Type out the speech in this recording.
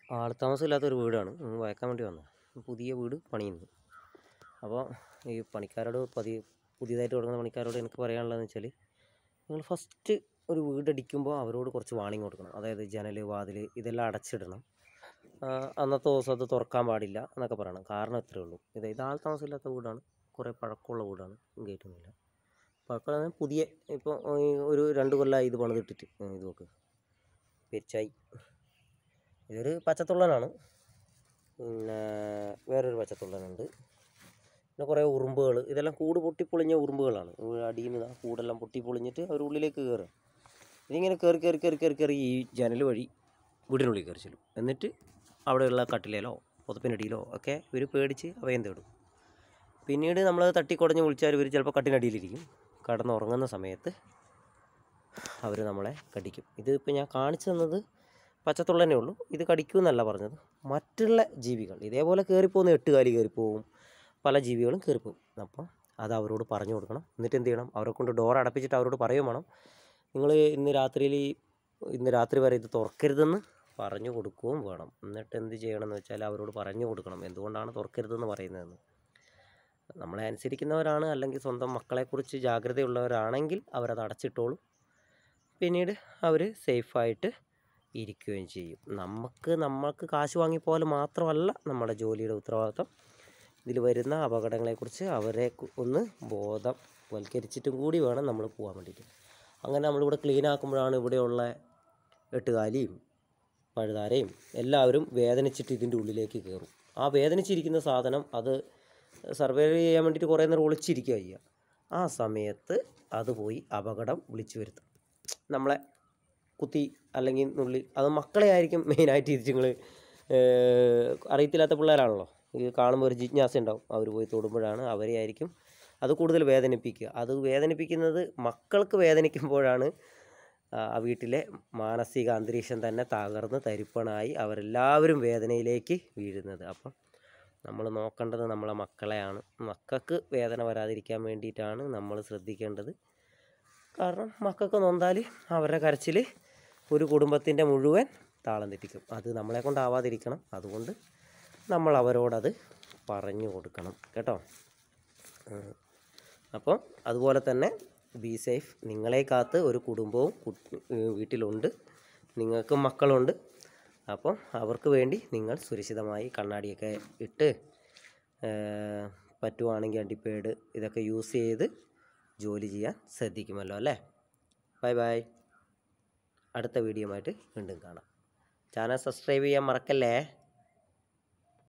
ആൾത്താമസമില്ലാത്തൊരു വീടാണ് ഒന്ന് വായിക്കാൻ വേണ്ടി വന്നത് പുതിയ വീട് പണിയുന്നു അപ്പോൾ ഈ പണിക്കാരോട് പതി പുതിയതായിട്ട് തുടങ്ങുന്ന പണിക്കാരോട് എനിക്ക് പറയാനുള്ളതെന്ന് വെച്ചാൽ നിങ്ങൾ ഫസ്റ്റ് ഒരു വീടടിക്കുമ്പോൾ അവരോട് കുറച്ച് വാണിംഗ് കൊടുക്കണം അതായത് ജനൽ വാതിൽ ഇതെല്ലാം അടച്ചിടണം ആ, അന്നത്തെ ദിവസം അത് തുറക്കാൻ പാടില്ല എന്നൊക്കെ പറയണം കാരണം ഇത്രയേ ഉള്ളൂ ഇത് ഇത് ആൾ താമസമില്ലാത്ത വീടാണ് കുറേ പഴക്കമുള്ള വീടാണ് ഗേറ്റൊന്നുമില്ല പഴക്കമുള്ള പുതിയ ഇപ്പോൾ ഈ ഒരു രണ്ട് കൊല്ലമായി ഇത് പണിതിട്ടിട്ട് ഉം, ഇത് നോക്ക് പെരിച്ചായി ഇതൊരു പച്ചത്തുള്ളനാണ് പിന്നെ വേറൊരു പച്ചത്തുള്ളനുണ്ട് പിന്നെ കുറേ ഉറുമ്പുകൾ ഇതെല്ലാം കൂട് പൊട്ടിപ്പൊളിഞ്ഞ ഉറുമ്പുകളാണ് അടിയിൽ നിന്ന് കൂടെല്ലാം പൊട്ടിപ്പൊളിഞ്ഞിട്ട് അവർ ഉള്ളിലേക്ക് കയറുക ഇതിങ്ങനെ കയറി കയറി കയറി കയറി കയറി ഈ ജനൽ വഴി വീടിനുള്ളിൽ കയറി ചെല്ലും എന്നിട്ട് അവിടെയുള്ള കട്ടിലേലോ പുതപ്പിനടിയിലോ ഒക്കെ ഇവർ പേടിച്ച് അഭയം തേടും പിന്നീട് നമ്മൾ തട്ടിക്കുടഞ്ഞ് വിളിച്ചാൽ ഇവർ ചിലപ്പോൾ കട്ടിനടിയിലിരിക്കും കടന്നുറങ്ങുന്ന സമയത്ത് അവർ നമ്മളെ കടിക്കും ഇത് ഇപ്പോൾ ഞാൻ കാണിച്ചു തന്നത് പച്ചത്തുള്ളനെ ഉള്ളൂ ഇത് കടിക്കും എന്നല്ല പറഞ്ഞത് മറ്റുള്ള ജീവികൾ ഇതേപോലെ കയറിപ്പോകുന്ന എട്ടുകാലി കയറിപ്പോവും പല ജീവികളും കയറിപ്പോവും അപ്പം അത് അവരോട് പറഞ്ഞു കൊടുക്കണം എന്നിട്ട് എന്ത് ചെയ്യണം അവരെ കൊണ്ട് ഡോർ അടപ്പിച്ചിട്ട് അവരോട് പറയുകയും വേണം നിങ്ങൾ ഇന്ന് രാത്രിയിൽ ഇന്ന് രാത്രി വരെ ഇത് തുറക്കരുതെന്ന് പറഞ്ഞു കൊടുക്കുകയും വേണം എന്നിട്ട് എന്ത് ചെയ്യണമെന്ന് വെച്ചാൽ അവരോട് പറഞ്ഞു കൊടുക്കണം എന്തുകൊണ്ടാണ് തുറക്കരുതെന്ന് പറയുന്നതെന്ന് നമ്മളെ അനുസരിക്കുന്നവരാണ് അല്ലെങ്കിൽ സ്വന്തം മക്കളെക്കുറിച്ച് ജാഗ്രതയുള്ളവരാണെങ്കിൽ അവരത് അടച്ചിട്ടോളും പിന്നീട് അവർ സേഫായിട്ട് ഇരിക്കുകയും ചെയ്യും നമുക്ക് നമ്മൾക്ക് കാശ് വാങ്ങിപ്പോലെ മാത്രമല്ല നമ്മുടെ ജോലിയുടെ ഉത്തരവാദിത്വം ഇതിൽ വരുന്ന അപകടങ്ങളെക്കുറിച്ച് അവരെ കു- ഒന്ന് ബോധവൽക്കരിച്ചിട്ടും കൂടി വേണം നമ്മൾ പോകാൻ വേണ്ടിയിട്ട് അങ്ങനെ നമ്മളിവിടെ ക്ലീൻ ആക്കുമ്പോഴാണ് ഇവിടെയുള്ള എട്ടുകാലിയും പഴുതാരയും എല്ലാവരും വേദനിച്ചിട്ട് ഇതിൻ്റെ ഉള്ളിലേക്ക് കയറും ആ വേദനിച്ചിരിക്കുന്ന സാധനം അത് സർവൈവ് ചെയ്യാൻ വേണ്ടിയിട്ട് കുറേ നേരം ഒളിച്ചിരിക്കുക ചെയ്യുക ആ സമയത്ത് അത് പോയി അപകടം വിളിച്ചു വരുത്തും നമ്മളെ കുത്തി അല്ലെങ്കിൽ നുള്ളി അത് മക്കളെ ആയിരിക്കും മെയിനായിട്ട് തിരിച്ചുങ്ങൾ അറിയത്തില്ലാത്ത പിള്ളേരാണല്ലോ ഇത് കാണുമ്പോൾ ഒരു ജിജ്ഞാസ ഉണ്ടാവും അവർ പോയി തൊടുമ്പോഴാണ് അവരെ ആയിരിക്കും അത് കൂടുതൽ വേദനിപ്പിക്കുക അത് വേദനിപ്പിക്കുന്നത് മക്കൾക്ക് വേദനിക്കുമ്പോഴാണ് ആ ആ വീട്ടിലെ മാനസിക അന്തരീക്ഷം തന്നെ തകർന്ന് തരിപ്പണായി അവരെല്ലാവരും വേദനയിലേക്ക് വീഴുന്നത് അപ്പം നമ്മൾ നോക്കേണ്ടത് നമ്മളെ മക്കളെയാണ് മക്കൾക്ക് വേദന വരാതിരിക്കാൻ വേണ്ടിയിട്ടാണ് നമ്മൾ ശ്രദ്ധിക്കേണ്ടത് കാരണം മക്കൾക്ക് നൊന്താൽ അവരുടെ കരച്ചിൽ ഒരു കുടുംബത്തിൻ്റെ മുഴുവൻ താളം തെറ്റിക്കും അത് നമ്മളെ കൊണ്ടാവാതിരിക്കണം അതുകൊണ്ട് നമ്മൾ അവരോടത് പറഞ്ഞു കൊടുക്കണം കേട്ടോ ഉം. അപ്പം അതുപോലെ തന്നെ ബി സേഫ് നിങ്ങളെ കാത്ത് ഒരു കുടുംബവും കു- ഏഹ് വീട്ടിലുണ്ട് നിങ്ങൾക്കും മക്കളുണ്ട് അപ്പം അവർക്ക് വേണ്ടി നിങ്ങൾ സുരക്ഷിതമായി കണ്ണാടിയൊക്കെ ഇട്ട് ഏഹ് പറ്റുവാണെങ്കിൽ അണ്ടിപ്പേഡ് ഇതൊക്കെ യൂസ് ചെയ്ത് ജോലി ചെയ്യാൻ ശ്രദ്ധിക്കുമല്ലോ അല്ലേ ബൈ ബൈ അടുത്ത വീഡിയോ ആയിട്ട് വീണ്ടും കാണാം ചാനൽ സബ്സ്ക്രൈബ് ചെയ്യാൻ മറക്കല്ലേ